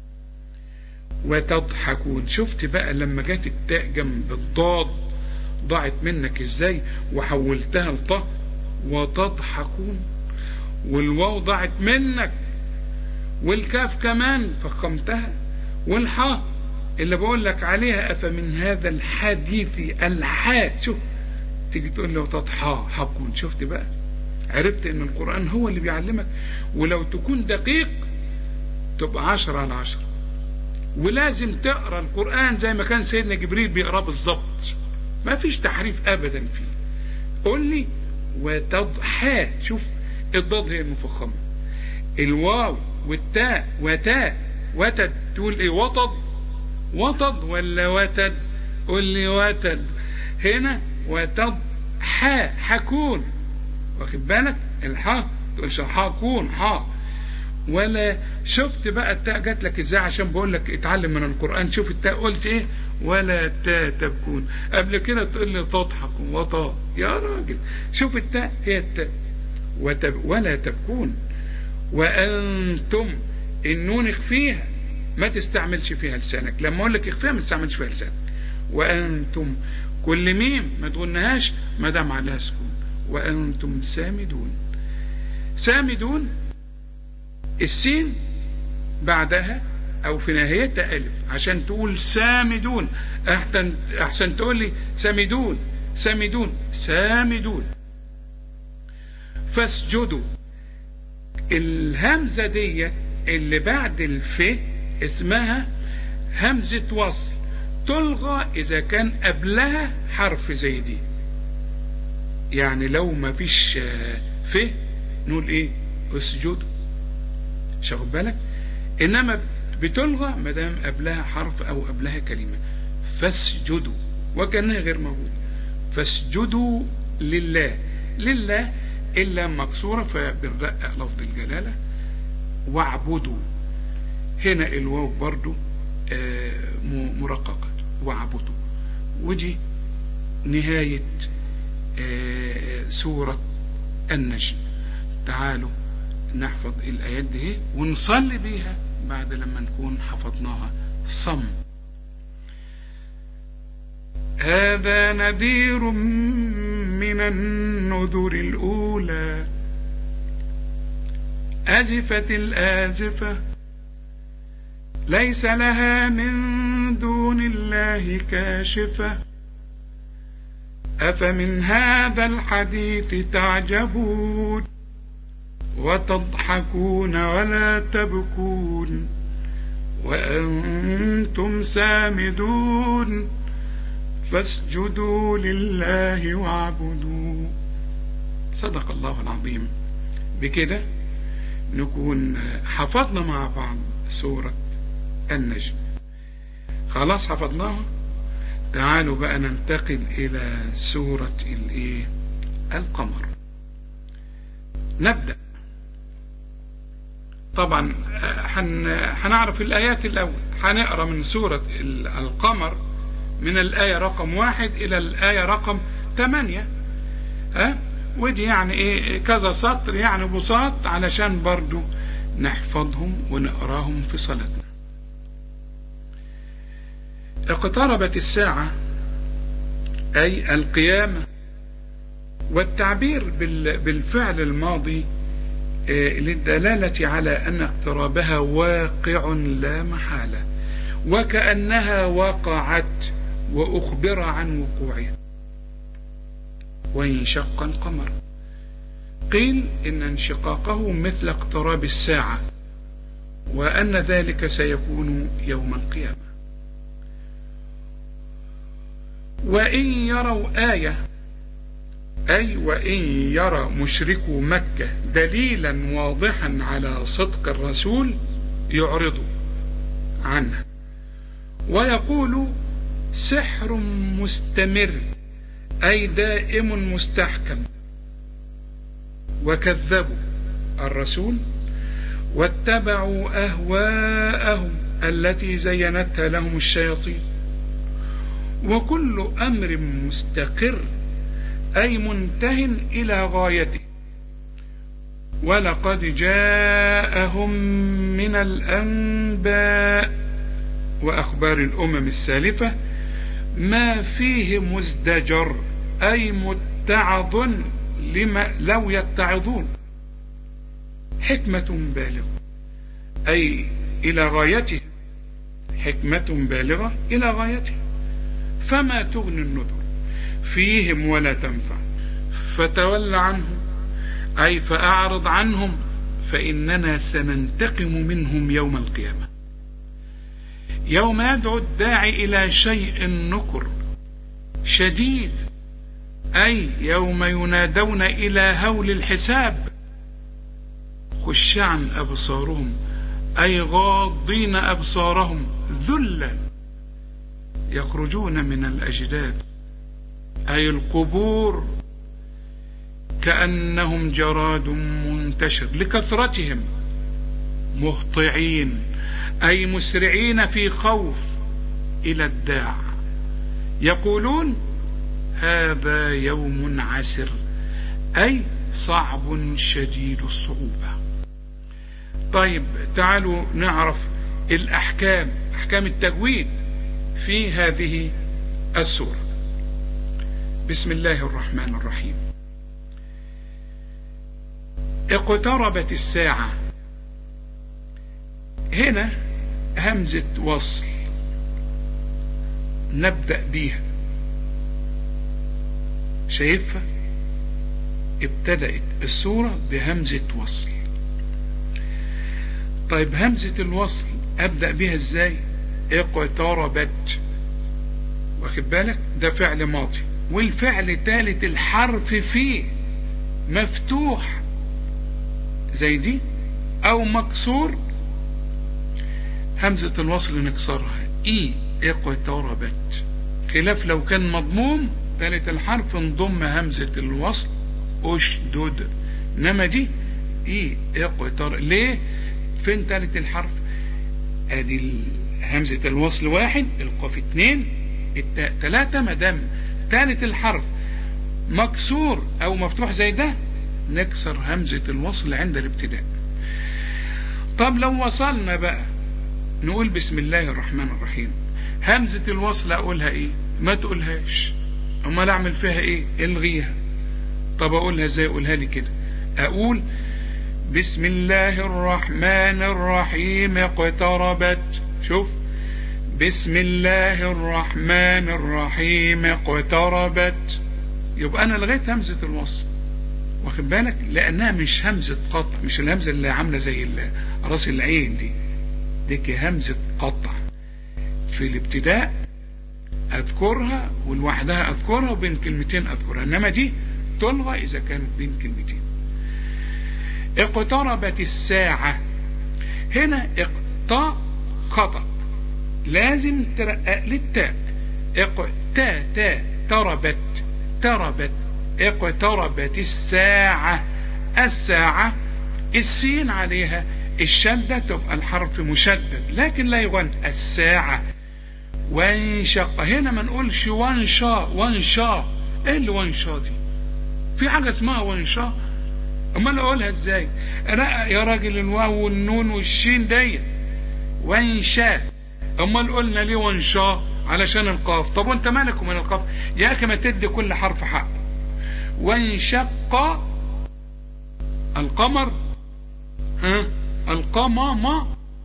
وتضحكون شفت بقى لما جت التاء جنب الضاد ضاعت منك ازاي وحولتها لطه وتضحكون والواو ضاعت منك والكاف كمان فخمتها والحاء اللي بقول لك عليها أفمن هذا الحديث الحاء شوف تيجي تقول لي وتضحى حقون شفت بقى عرفت ان القرآن هو اللي بيعلمك ولو تكون دقيق تبقى عشرة على عشرة ولازم تقرا القرآن زي ما كان سيدنا جبريل بيقراه بالظبط ما فيش تحريف ابدا فيه قول لي وتضحى شوف الضاد هي المفخمة الواو والتاء وتاء وتد تقول ايه وطد وطد ولا وتد قول لي وتد هنا وتض حا حكون واخد بالك الحاء تقولش حاكون حاء ولا شفت بقى التاء جات لك ازاي عشان بقول لك اتعلم من القران شوف التاء قلت ايه ولا تاء تبكون قبل كده تقول لي تضحك وطا يا راجل شوف التاء هي التاء وتب ولا تبكون وانتم النون اخفيها ما تستعملش فيها لسانك لما اقول لك اخفيها ما تستعملش فيها لسانك وانتم كل ميم ما تقولناهاش ما دام عليها سكون وانتم سامدون سامدون السين بعدها او في نهايتها الف عشان تقول سامدون احسن احسن تقول لي سامدون سامدون سامدون فاسجدوا الهمزه دي اللي بعد الف اسمها همزه وصل تلغى اذا كان قبلها حرف زي دي يعني لو ما فيش ف نقول ايه اسجدوا شاخد بالك انما بتلغى ما دام قبلها حرف او قبلها كلمه فاسجدوا وكانها غير موجود فاسجدوا لله لله اللام مكسورة فبنرقق لفظ الجلالة واعبدوا هنا الواو برضو مرققة واعبدوا ودي نهاية سورة النجم تعالوا نحفظ الآيات دي ونصلي بيها بعد لما نكون حفظناها صم هذا نذير من النذر الأولى أزفت الآزفة ليس لها من دون الله كاشفة أفمن هذا الحديث تعجبون وتضحكون ولا تبكون وأنتم سامدون فاسجدوا لله واعبدوا صدق الله العظيم بكده نكون حفظنا مع بعض سورة النجم خلاص حفظناها تعالوا بقى ننتقل إلى سورة الإيه القمر نبدأ طبعا هنعرف الآيات الأول هنقرأ من سورة القمر من الآية رقم واحد إلى الآية رقم ثمانية ها ودي يعني إيه كذا سطر يعني بساط علشان برضو نحفظهم ونقراهم في صلاتنا اقتربت الساعة أي القيامة والتعبير بالفعل الماضي للدلالة على أن اقترابها واقع لا محالة وكأنها وقعت وأخبر عن وقوعها وانشق القمر قيل إن انشقاقه مثل اقتراب الساعة وأن ذلك سيكون يوم القيامة وإن يروا آية أي وإن يرى مشركو مكة دليلا واضحا على صدق الرسول يعرضوا عنها ويقول سحر مستمر أي دائم مستحكم وكذبوا الرسول واتبعوا أهواءهم التي زينتها لهم الشياطين وكل أمر مستقر أي منته إلى غايته ولقد جاءهم من الأنباء وأخبار الأمم السالفة ما فيه مزدجر أي متعظ لما لو يتعظون حكمة بالغة أي إلى غايته حكمة بالغة إلى غايته فما تغني النذر فيهم ولا تنفع فتول عنهم أي فأعرض عنهم فإننا سننتقم منهم يوم القيامة يوم يدعو الداعي إلى شيء نكر شديد أي يوم ينادون إلى هول الحساب خشعا أبصارهم أي غاضين أبصارهم ذلا يخرجون من الأجداد أي القبور كأنهم جراد منتشر لكثرتهم مهطعين أي مسرعين في خوف إلى الداع يقولون هذا يوم عسر أي صعب شديد الصعوبة طيب تعالوا نعرف الأحكام أحكام التجويد في هذه السورة بسم الله الرحمن الرحيم اقتربت الساعة هنا همزة وصل نبدأ بيها شايفها ابتدأت السورة بهمزة وصل طيب همزة الوصل أبدأ بيها ازاي اقتربت واخد بالك ده فعل ماضي والفعل ثالث الحرف فيه مفتوح زي دي او مكسور همزة الوصل نكسرها اي اقتربت خلاف لو كان مضموم ثالث الحرف انضم همزة الوصل اشدد انما دي ايه اقتر ليه فين تالت الحرف ادي همزة الوصل واحد القاف اتنين التاء تلاتة مدام تالت الحرف مكسور او مفتوح زي ده نكسر همزة الوصل عند الابتداء طب لو وصلنا بقى نقول بسم الله الرحمن الرحيم همزة الوصل اقولها ايه ما تقولهاش امال اعمل فيها ايه الغيها طب اقولها ازاي اقولها لي كده اقول بسم الله الرحمن الرحيم اقتربت شوف بسم الله الرحمن الرحيم اقتربت يبقى انا لغيت همزة الوصل واخد بالك لانها مش همزة قطع مش الهمزة اللي عاملة زي راس العين دي دي همزة قطع في الابتداء اذكرها ولوحدها اذكرها وبين كلمتين اذكرها انما دي تلغى اذا كانت بين كلمتين اقتربت الساعة هنا اقطع خطأ لازم ترقق للتاء اقتا تا تربت تربت اقتربت الساعة الساعة السين عليها الشدة تبقى الحرف مشدد لكن لا يغن الساعة وانشق هنا ما نقولش وانشا وانشا ايه اللي وانشا دي في حاجة اسمها وانشا امال اقولها ازاي رقق يا راجل الواو والنون والشين ديت وانشا امال قلنا ليه وانشا علشان القاف طب وانت مالك من القاف يا اخي ما تدي كل حرف حق وانشق القمر ها القمم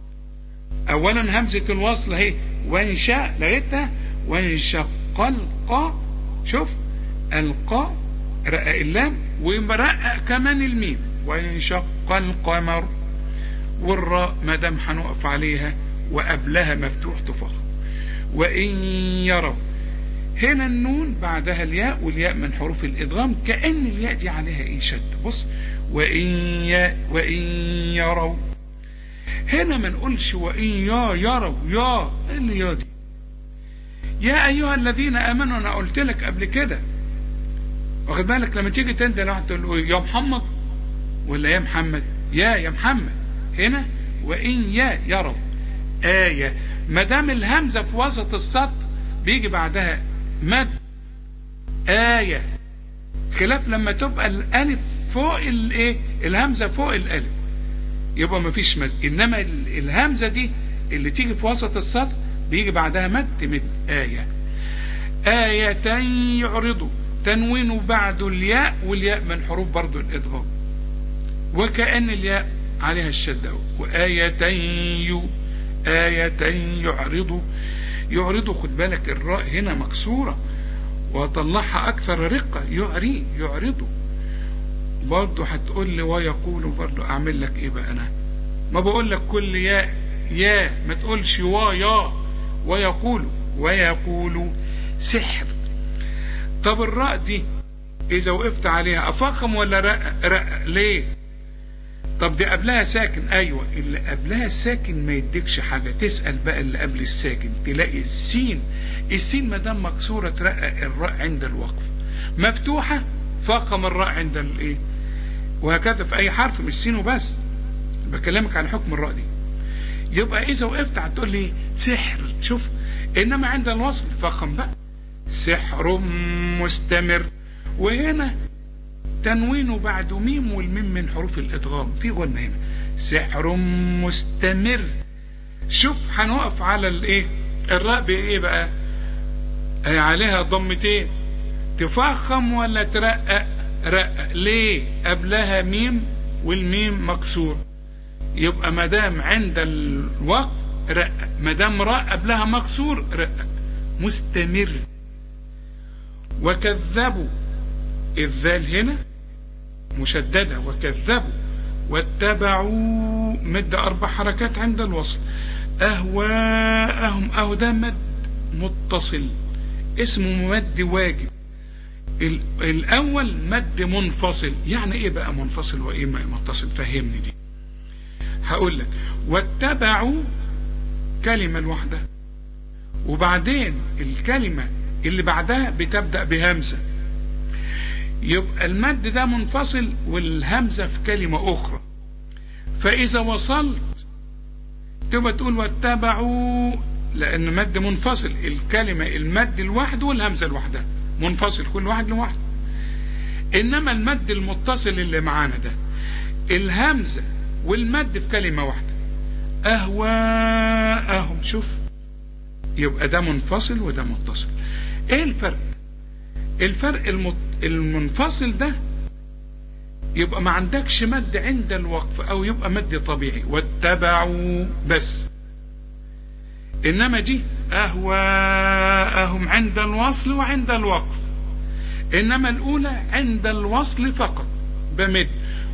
اولا همزة الوصل اهي وانشاء لقيتها وانشق القا شوف القا رقق اللام ومرقق كمان الميم وانشق القمر والراء ما دام هنقف عليها وقبلها مفتوح تفخم وان يروا هنا النون بعدها الياء والياء من حروف الادغام كأن الياء دي عليها ايه شد بص وإن, ي... وإن يروا هنا ما نقولش وإن يا يروا يا ايه اللي يا دي يا أيها الذين آمنوا أنا قلت لك قبل كده واخد بالك لما تيجي تندى لواحد تقول له يا محمد ولا يا محمد يا يا محمد هنا وإن يا يروا آية ما دام الهمزة في وسط السطر بيجي بعدها مد آية خلاف لما تبقى الألف فوق الايه الهمزة فوق الألف يبقى مفيش مد إنما الهمزة دي اللي تيجي في وسط السطر بيجي بعدها مد من آية آية يعرضوا تنوين بعد الياء والياء من حروف برضو الإدغام وكأن الياء عليها الشدة وآية يو آية يعرضوا يعرضوا خد بالك الراء هنا مكسورة وطلعها أكثر رقة يعري يعرضوا برضه هتقول لي ويقول برضه أعمل لك إيه بقى أنا ما بقول لك كل يا يا ما تقولش ويا ويقول ويقول سحر طب الراء دي إذا وقفت عليها أفخم ولا رق رق ليه طب دي قبلها ساكن ايوه اللي قبلها ساكن ما يديكش حاجه تسال بقى اللي قبل الساكن تلاقي السين السين ما دام مكسوره ترقق الراء عند الوقف مفتوحه فاقم الراء عند الايه وهكذا في اي حرف مش سين وبس بكلمك على حكم الراء دي يبقى اذا وقفت هتقول لي سحر شوف انما عند الوصل فخم بقى سحر مستمر وهنا تنوين بعد ميم والميم من حروف الادغام في غنى هنا سحر مستمر شوف هنقف على الايه الراء بايه بقى آه عليها ضمتين تفخم ولا ترقق رقق ليه قبلها ميم والميم مكسور يبقى ما دام عند الوقت رقق ما دام راء قبلها مكسور رقق مستمر وكذبوا الذال هنا مشددة وكذبوا واتبعوا مد أربع حركات عند الوصل أهواءهم أهو ده مد متصل اسمه مد واجب الأول مد منفصل يعني إيه بقى منفصل وإيه متصل فهمني دي هقول لك واتبعوا كلمة الواحدة وبعدين الكلمة اللي بعدها بتبدأ بهمزة يبقى المد ده منفصل والهمزة في كلمة أخرى فإذا وصلت تبقى تقول واتبعوا لأن مد منفصل الكلمة المد لوحده والهمزة لوحدها منفصل كل واحد لوحده إنما المد المتصل اللي معانا ده الهمزة والمد في كلمة واحدة أهواءهم شوف يبقى ده منفصل وده متصل ايه الفرق الفرق المت... المنفصل ده يبقى ما عندكش مد عند الوقف او يبقى مد طبيعي واتبعوا بس انما دي اهواءهم عند الوصل وعند الوقف انما الاولى عند الوصل فقط بمد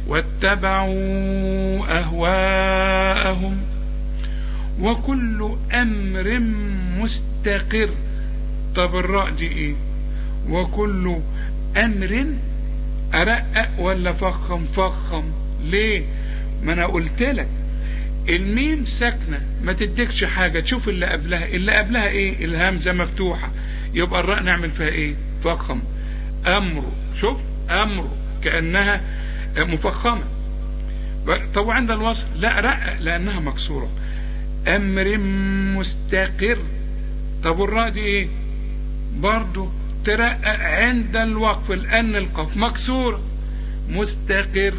واتبعوا اهواءهم وكل امر مستقر طب الراء دي ايه وكل امر ارقق ولا فخم فخم ليه ما انا قلت لك الميم ساكنه ما تديكش حاجه تشوف اللي قبلها اللي قبلها ايه الهمزه مفتوحه يبقى الراء نعمل فيها ايه فخم امر شوف امر كانها مفخمه طب عند الوصل لا رقق لانها مكسوره امر مستقر طب والراء دي ايه برضو ترقق عند الوقف لان القاف مكسوره مستقر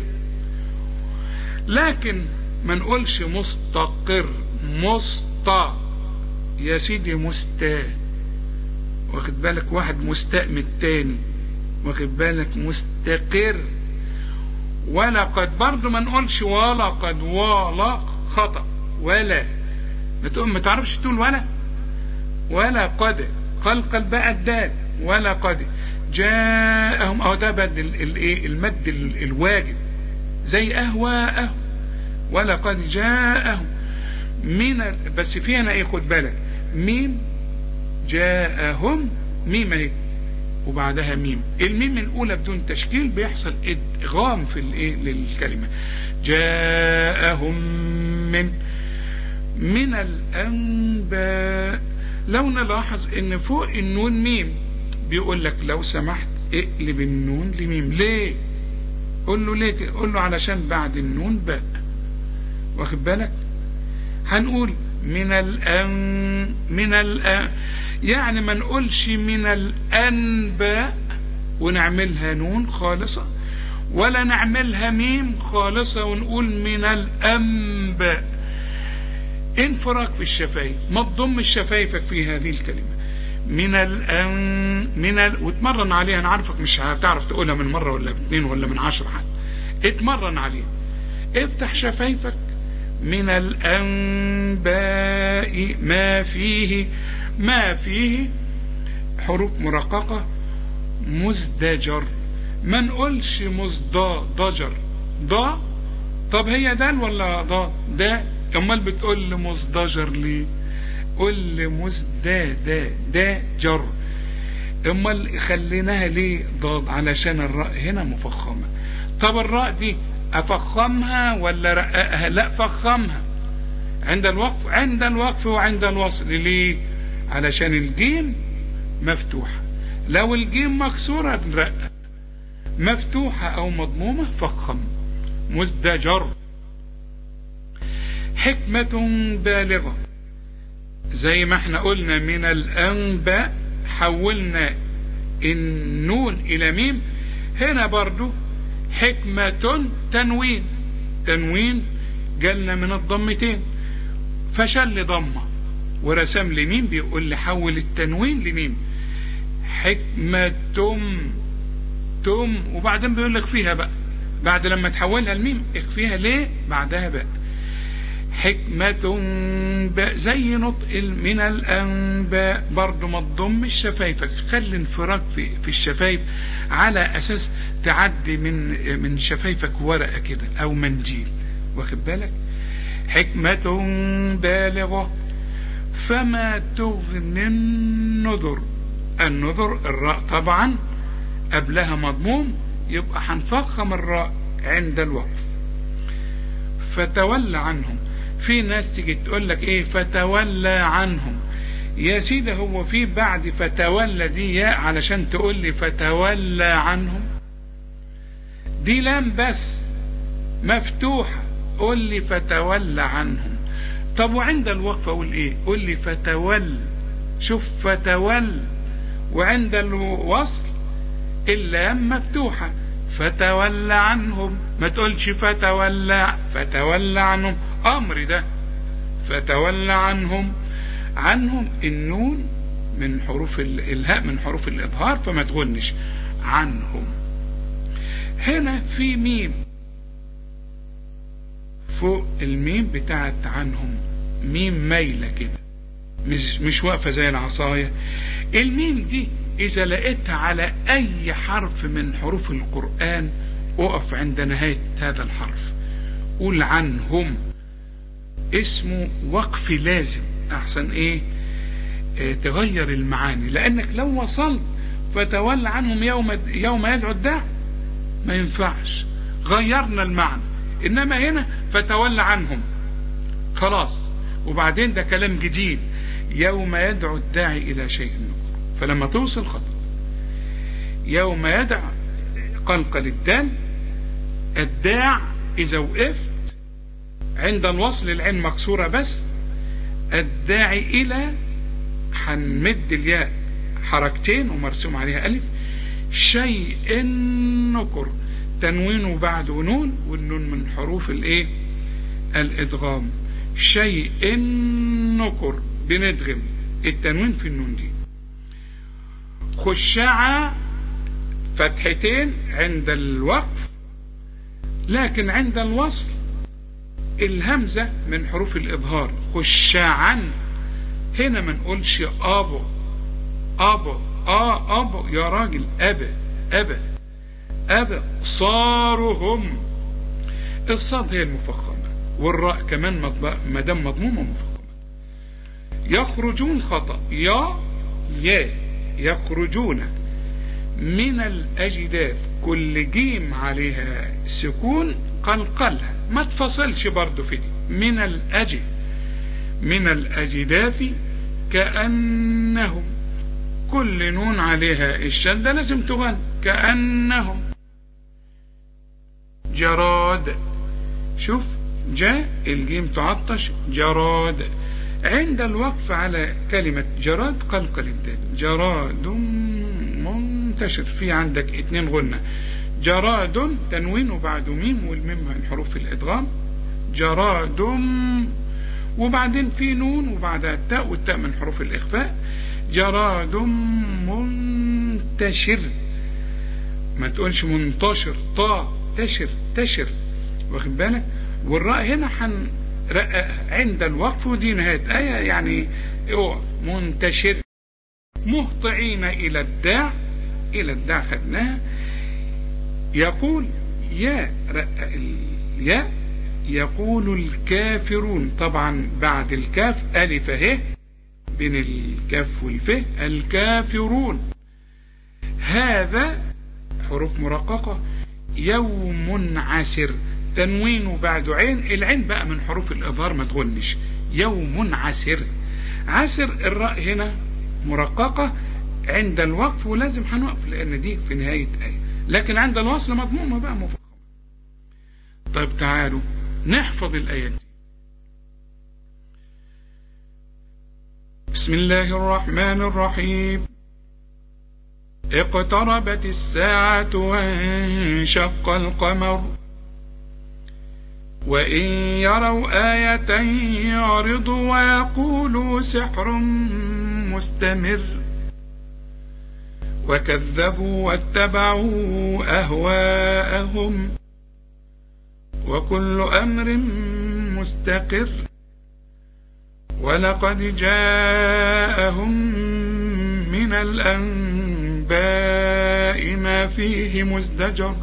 لكن ما نقولش مستقر مستا يا سيدي مستا واخد بالك واحد مستاء من التاني واخد بالك مستقر ولا قد برضه ما نقولش ولا قد ولا خطأ ولا ما تعرفش تقول ولا ولا قد قلقل بقى الدال ولا قد جاءهم اهو ده بدل الايه المد الواجب زي اهواءهم ولا قد جاءهم من بس في هنا ايه خد بالك ميم جاءهم ميم اهي وبعدها ميم الميم الاولى بدون تشكيل بيحصل ادغام في الايه للكلمه جاءهم من من الانباء لو نلاحظ ان فوق النون ميم بيقول لك لو سمحت اقلب النون لميم ليه قول له ليه قول له علشان بعد النون باء واخد بالك هنقول من الأن من الأن يعني ما نقولش من الأنباء ونعملها نون خالصة ولا نعملها ميم خالصة ونقول من الأنباء انفراق في الشفايف ما تضم شفايفك في هذه الكلمة من الأن من ال... وتمرن عليها أنا عارفك مش هتعرف تقولها من مرة ولا من اثنين ولا من عشرة حتى اتمرن عليها افتح شفايفك من الأنباء ما فيه ما فيه حروف مرققة مزدجر ما نقولش مزدا ضجر ضا طب هي دال ولا ضا ده امال بتقول لي مزدجر ليه قول لي مزدا دا دا جر امال خليناها ليه ضاد علشان الراء هنا مفخمه طب الراء دي افخمها ولا رققها لا فخمها عند الوقف عند الوقف وعند الوصل ليه علشان الجيم مفتوحه لو الجيم مكسوره نرقق مفتوحه او مضمومه فخم مزدجر حكمة بالغة زي ما احنا قلنا من الأنباء حولنا النون إلى ميم هنا برضو حكمة تنوين تنوين جالنا من الضمتين فشل ضمة ورسم لي ميم بيقول لي حول التنوين لميم حكمة تم وبعدين بيقول لك فيها بقى بعد لما تحولها الميم اخفيها ليه بعدها بقى حكمة بقى زي نطق من الأنباء برضو ما تضمش شفايفك خلي انفراج في, في الشفايف على أساس تعدي من من شفايفك ورقة كده أو منديل واخد بالك حكمة بالغة فما تغني النذر النذر الراء طبعا قبلها مضموم يبقى هنفخم الراء عند الوقف فتولى عنهم في ناس تيجي تقول لك ايه فتولى عنهم يا سيدي هو في بعد فتولى دي ياء علشان تقول لي فتولى عنهم دي لام بس مفتوحة قول لي فتولى عنهم طب وعند الوقف اقول ايه قول لي فتول شوف فتول وعند الوصل اللام مفتوحة فتولى عنهم ما تقولش فتولى فتولى عنهم امر ده فتولى عنهم عنهم النون من حروف الهاء من حروف الإظهار فما تغنش عنهم هنا في ميم فوق الميم بتاعت عنهم ميم مايلة كده مش, مش واقفة زي العصاية الميم دي إذا لقيتها على أي حرف من حروف القرآن أقف عند نهاية هذا الحرف قول عنهم اسمه وقف لازم أحسن إيه اه تغير المعاني لأنك لو وصلت فتولى عنهم يوم يوم يدعو الداع ما ينفعش غيرنا المعنى إنما هنا فتولى عنهم خلاص وبعدين ده كلام جديد يوم يدعو الداعي إلى شيء نكر فلما توصل خطأ يوم يدع قلقل الدال الداع إذا وقفت عند الوصل العين مكسورة بس الداعي إلى هنمد الياء حركتين ومرسوم عليها ألف شيء نكر تنوين وبعد نون والنون من حروف الايه الادغام شيء نكر بندغم التنوين في النون دي خشعة فتحتين عند الوقف لكن عند الوصل الهمزة من حروف الإظهار خشعا هنا ما نقولش أبو أبو آه أبو يا راجل أبا أبا أبا صارهم الصاد هي المفخمة والراء كمان ما دام مضمومة مفخمة يخرجون خطأ يا يا يخرجون من الأجداث كل جيم عليها سكون قلقلها ما تفصلش برضو في دي من الأجد من الأجداث كأنهم كل نون عليها الشدة لازم تغن كأنهم جراد شوف جاء الجيم تعطش جراد عند الوقف على كلمة جراد قلقل الدال جراد منتشر في عندك اتنين غنة جراد تنوين وبعد ميم والميم من حروف الادغام جراد وبعدين في نون وبعدها التاء والتاء من حروف الاخفاء جراد منتشر ما تقولش منتشر طا تشر تشر واخد بالك والراء هنا هنرققها عند الوقف ودي نهاية آية يعني منتشر مهطعين إلى الداع إلى الداع خدناها يقول يا رقق الياء يقول الكافرون طبعا بعد الكاف ألف اهي بين الكاف والف الكافرون هذا حروف مرققة يوم عسر تنوين بعد عين العين بقى من حروف الإظهار ما تغنش يوم عسر عسر الراء هنا مرققة عند الوقف ولازم هنوقف لأن دي في نهاية آية لكن عند الوصل مضمومة بقى مفخمة طيب تعالوا نحفظ الآيات دي بسم الله الرحمن الرحيم اقتربت الساعة وانشق القمر وإن يروا آية يعرضوا ويقولوا سحر مستمر وكذبوا واتبعوا أهواءهم وكل أمر مستقر ولقد جاءهم من الأنباء ما فيه مزدجر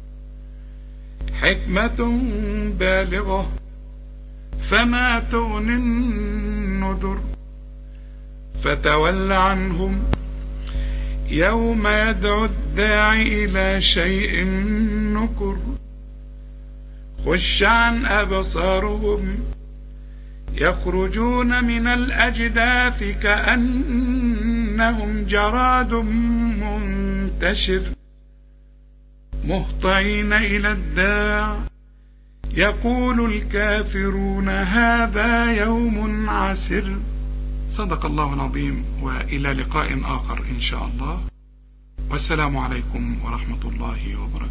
حكمة بالغة فما تغني النذر فتول عنهم يوم يدعو الداعي إلى شيء نكر خش عن أبصارهم يخرجون من الأجداث كأنهم جراد منتشر مهطعين إلى الداع يقول الكافرون هذا يوم عسر صدق الله العظيم وإلى لقاء آخر إن شاء الله والسلام عليكم ورحمة الله وبركاته